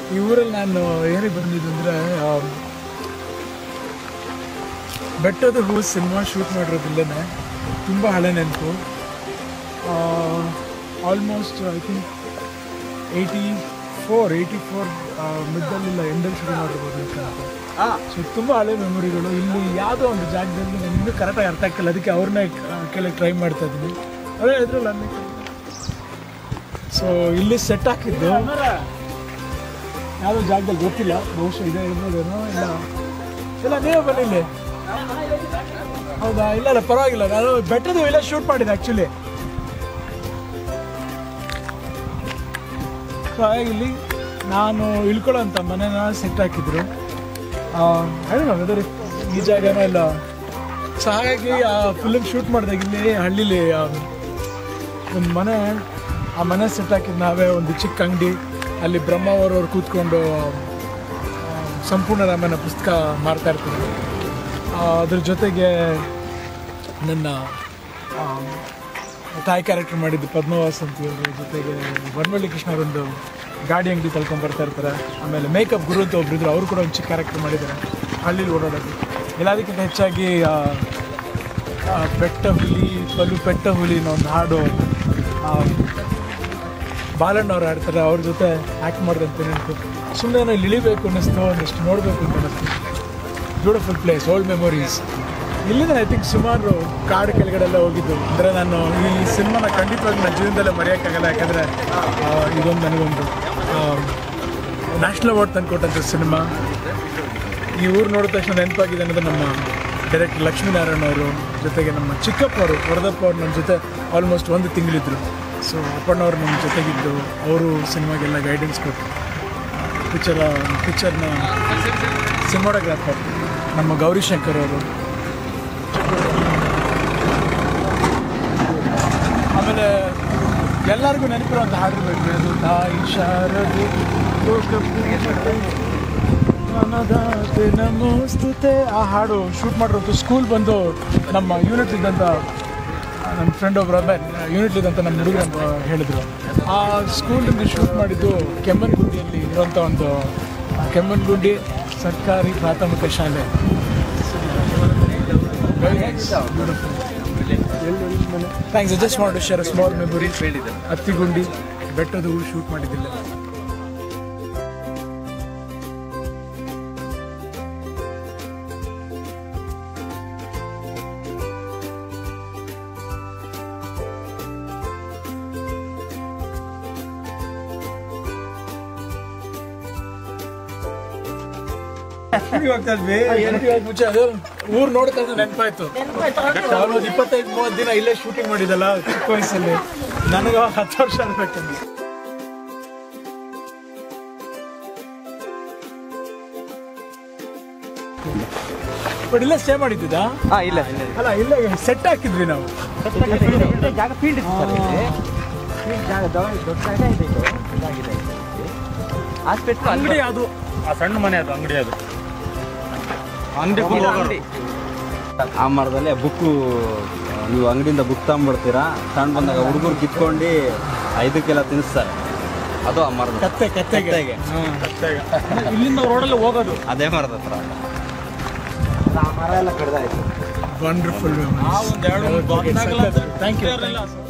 ಈ ಊರಲ್ಲಿ ನಾನು ಏನಕ್ಕೆ ಬಂದಿದ್ದು ಅಂದರೆ ಬೆಟ್ಟದ ಹೂ ಸಿನಿಮಾ ಶೂಟ್ ಮಾಡಿರೋದಿಲ್ಲೇ ತುಂಬ ಹಳೆ ನೆನಪು almost I think eighty four eighty four ಮಿಡ್ಡಲ್ಲಿಲ್ಲ ಎಂಡಲ್ಲಿ ಶುರು ಮಾಡಿರ್ಬೋದು ಅಂತ ಸೊ ತುಂಬ ಹಳೆ ಮೆಮೊರಿಗಳು ಇಲ್ಲಿ ಯಾವುದೋ ಒಂದು ಜಾಗದಲ್ಲಿ ನನಗೆ ಇನ್ನೂ ಕರೆಕ್ಟಾಗಿ ಅರ್ಥ ಆಗ್ತಿಲ್ಲ ಅದಕ್ಕೆ ಅವ್ರನ್ನೇ ಕೇಳಕ್ಕೆ ಟ್ರೈ ಮಾಡ್ತಾ ಇದ್ದೀನಿ ಅದೇ ಇದ್ರಲ್ಲ ಸೊ ಇಲ್ಲಿ ಸೆಟ್ ಹಾಕಿದ್ದು ಯಾವುದೋ ಜಾಗದಲ್ಲಿ ಗೊತ್ತಿಲ್ಲ ಬಹುಶಃ ಇದೆ ಇರ್ಬೋದೇನೋ ಇಲ್ಲ ಇಲ್ಲ ನೀವೇ ಬನ್ನಿ ಇಲ್ಲಿ ಹೌದಾ ಇಲ್ಲ ಇಲ್ಲ ಪರವಾಗಿಲ್ಲ ನಾನು ಬೆಟ್ಟದ ಇಲ್ಲ ಶೂಟ್ ಮಾಡಿದ್ದೆ ಆ್ಯಕ್ಚುಲಿ ಸೊ ಹಾಗಾಗಿ ಇಲ್ಲಿ ನಾನು ಇಳ್ಕೊಳ್ಳೋಂಥ ಮನೆನ ಸೆಟ್ ಹಾಕಿದ್ರು ಹೇಳೋಣ ವೆದರ್ ಈ ಜಾಗನೋ ಇಲ್ಲ ಸೊ ಹಾಗಾಗಿ ಆ ಫಿಲ್ಮ್ ಶೂಟ್ ಮಾಡಿದಾಗ ಇಲ್ಲಿ ಹಳ್ಳಿಲಿ ಒಂದು ಮನೆ ಆ ಮನೆ ಸೆಟ್ ಹಾಕಿದ್ದು ನಾವೇ ಒಂದು ಚಿಕ್ಕ ಅಂಗಡಿ ಅಲ್ಲಿ ಬ್ರಹ್ಮಾವರವ್ರು ಕೂತ್ಕೊಂಡು ಆ, ಸಂಪೂರ್ಣ ರಾಮಾಯಣ ಪುಸ್ತಕ ಮಾರ್ತಾ ಇರ್ತಿದ್ರು ಆ, ಅದ್ರ ಜೊತೆಗೆ ನನ್ನ ಆ, ತಾಯಿ ಕ್ಯಾರೆಕ್ಟರ್ ಮಾಡಿದ್ದು ಪದ್ಮವಾಸ್ ಅಂತ ಇವ್ರ ಜೊತೆಗೆ ವನವಳ್ಳಿ ಕೃಷ್ಣ ಅವರೊಂದು ಗಾಡಿ ಅಂಗಡಿ ತಳ್ಕೊಂಡ್ ಬರ್ತಾ ಇರ್ತಾರೆ ಆಮೇಲೆ ಮೇಕಪ್ ಗುರು ಅಂತ ಒಬ್ರು ಅವರು ಕೂಡ ಒಂದು ಚಿಕ್ಕ ಕ್ಯಾರೆಕ್ಟರ್ ಮಾಡಿದ್ದಾರೆ ಹಳ್ಳಿಲಿ ಓಡಾಡೋದು ಎಲ್ಲದಕ್ಕಿಂತ ಹೆಚ್ಚಾಗಿ ಆ, ಆ, ಬೆಟ್ಟ ಹುಲಿ ಪಲು ಪೆಟ್ಟ ಹುಲಿ ಅನ್ನೋ ಒಂದು ಹಾಡು ಆ, ಬಾಲಣ್ಣವ್ರು ಆಡ್ತಾರೆ ಅವ್ರ ಜೊತೆ ಆ್ಯಕ್ಟ್ ಮಾಡಿದಂತ ನೆನಪು ಸುಮ್ಮನೆ ಇಲ್ಲಿ ಇಳಿಬೇಕು ಅನ್ನಿಸ್ತು ಒಂದಿಷ್ಟು ನೋಡಬೇಕು ಅಂತ ಅನ್ನಿಸ್ತು ಬ್ಯೂಟಿಫುಲ್ ಪ್ಲೇಸ್ ಓಲ್ಡ್ ಮೆಮೊರೀಸ್ ಇಲ್ಲಿಂದ ಐ ಥಿಂಕ್ ಸುಮಾರು ಕಾಡು ಕೆಳಗಡೆ ಎಲ್ಲ ಹೋಗಿದ್ದು ಅಂದರೆ ನಾನು ಈ ಸಿನಿಮಾನ ಖಂಡಿತವಾಗಿ ನನ್ನ ಜೀವನದಲ್ಲೇ ಮರೆಯೋಕ್ಕಾಗಲ್ಲ ಯಾಕಂದರೆ ಇದೊಂದು ನನಗೊಂದು ನ್ಯಾಷನಲ್ ಅವಾರ್ಡ್ ತಂದುಕೊಟ್ಟಂಥ ಸಿನಿಮಾ ಈ ಊರು ನೋಡಿದ ತಕ್ಷಣ ನೆನಪಾಗಿದೆ ಅನ್ನೋದು ನಮ್ಮ ಡೈರೆಕ್ಟರ್ ಲಕ್ಷ್ಮೀನಾರಾಯಣ ಅವರು ಜೊತೆಗೆ ನಮ್ಮ ಚಿಕ್ಕಪ್ಪ ಅವರು ವರದಪ್ಪ ಅವರು ನಮ್ಮ ಜೊತೆ ಆಲ್ಮೋಸ್ಟ್ ಒಂದು ತಿಂಗಳಿದ್ರು ಸೊ ಅಪ್ಪಣ್ಣವ್ರು ನಮ್ಮ ಜೊತೆಗಿದ್ದು ಅವರು ಸಿನಿಮಾಗೆಲ್ಲ ಗೈಡೆನ್ಸ್ ಕೊಟ್ಟು ಪಿಕ್ಚರ್ ಪಿಕ್ಚರ್ನ ಸಿನಿಮಾಟೋಗ್ರಾಫರ್ ನಮ್ಮ ಗೌರಿಶಂಕರ್ ಅವರು ಆಮೇಲೆ ಎಲ್ಲರಿಗೂ ನೆನಪಿರುವಂಥ ಹಾಡು ಬೇಕು ಅದು ತಾಯಿ ಶಾರದೆ ಲೋಕಪೂಜೆ ಅನ್ನದಾತೆ ನಮೋಸ್ತುತೆ ಆ ಹಾಡು ಶೂಟ್ ಮಾಡಿರೋದು ಸ್ಕೂಲ್ ಬಂದು ನಮ್ಮ ಯೂನಿಟ್ ಇದ್ದಂಥ ನಮ್ಮ ಫ್ರೆಂಡ್ ಒಬ್ಬರು ಯೂನಿಟ್ ಇದ್ದಂಥ ನಮ್ಮ ಹುಡುಗರು ಹೇಳಿದ್ರು ಆ ಸ್ಕೂಲಿಂದ ಶೂಟ್ ಮಾಡಿದ್ದು ಕೆಮ್ಮನ್ಗುಂಡಿಯಲ್ಲಿ ಇರುವಂಥ ಒಂದು ಕೆಮ್ಮನ್ಗುಂಡಿ ಸರ್ಕಾರಿ ಪ್ರಾಥಮಿಕ ಶಾಲೆ thanks just want to share small memory Hattigundi Bettada Hoo shoot ಮಾಡಿದ್ದಿಲ್ಲ ಮುಂಚೆ ಅದು ಊರ್ ನೋಡ್ತಾ ಇದ್ರೆ ನೆನಪಾಯ್ತು ಒಂದು ಇಪ್ಪತ್ತೈದು ಮೂವತ್ತು ದಿನ ಇಲ್ಲೇ ಶೂಟಿಂಗ್ ಮಾಡಿದಲ್ಲ ಚಿಕ್ಕ ವಯಸ್ಸಲ್ಲಿ ನನಗೆ ಹತ್ತು ವರ್ಷ ಅನ್ಬೇಕಂದ್ರೆ ಬಟ್ ಇಲ್ಲೇ ಸ್ಟೇ ಮಾಡಿದ್ದ ಹಾ ಇಲ್ಲ ಅಲ್ಲ ಇಲ್ಲೇ ಸೆಟ್ ಹಾಕಿದ್ವಿ ನಾವು ಜಾಗ ಫೀಲ್ಡ್ ಇತ್ತು ಸರ್ ಇಲ್ಲಿ ಫೀಲ್ಡ್ ಜಾಗ ದೊಡ್ಡ ದೊಡ್ಡ ಜಾಗ ಇದೆ ಇದು ಇದಾಗಿದೆ ಹಾಸ್ಪಿಟ್ಲ್ ಅಂಗಡಿ ಅದು ಆ ಸಣ್ಣ ಮನೆ ಅದು ಅಂಗಡಿ ಅದು ಅಂಗಡಿ full ಹೋಗೋರು. ಆ ಮರದಲ್ಲೇ ಬುಕ್ಕು ನೀವು ಅಂಗಡಿಯಿಂದ ಬುಕ್ ತಗೊಂಡ್ಬಿಡ್ತೀರಾ ತಗೊಂಡು ಬಂದಾಗ ಹುಡುಗರು ಕಿತ್ಕೊಂಡು ಐದಕ್ಕೆಲ್ಲ ತಿನ್ನಿಸ್ತಾರೆ ಅದು ಆ ಮರದ ಕತ್ತೆ ಕತ್ತೆಗೆ ಕತ್ತೆಗೆ. ಇಲ್ಲಿಂದ ರೋಡಲ್ಲಿ ಹೋಗೋದು ಅದೇ ಮರದ ಹತ್ರ ಆ ಮರ ಎಲ್ಲ ಕಡ್ದಾಯ್ತು ವಂಡರ್ಫುಲ್ ಒಂದೆರಡು ಥ್ಯಾಂಕ್ ಯು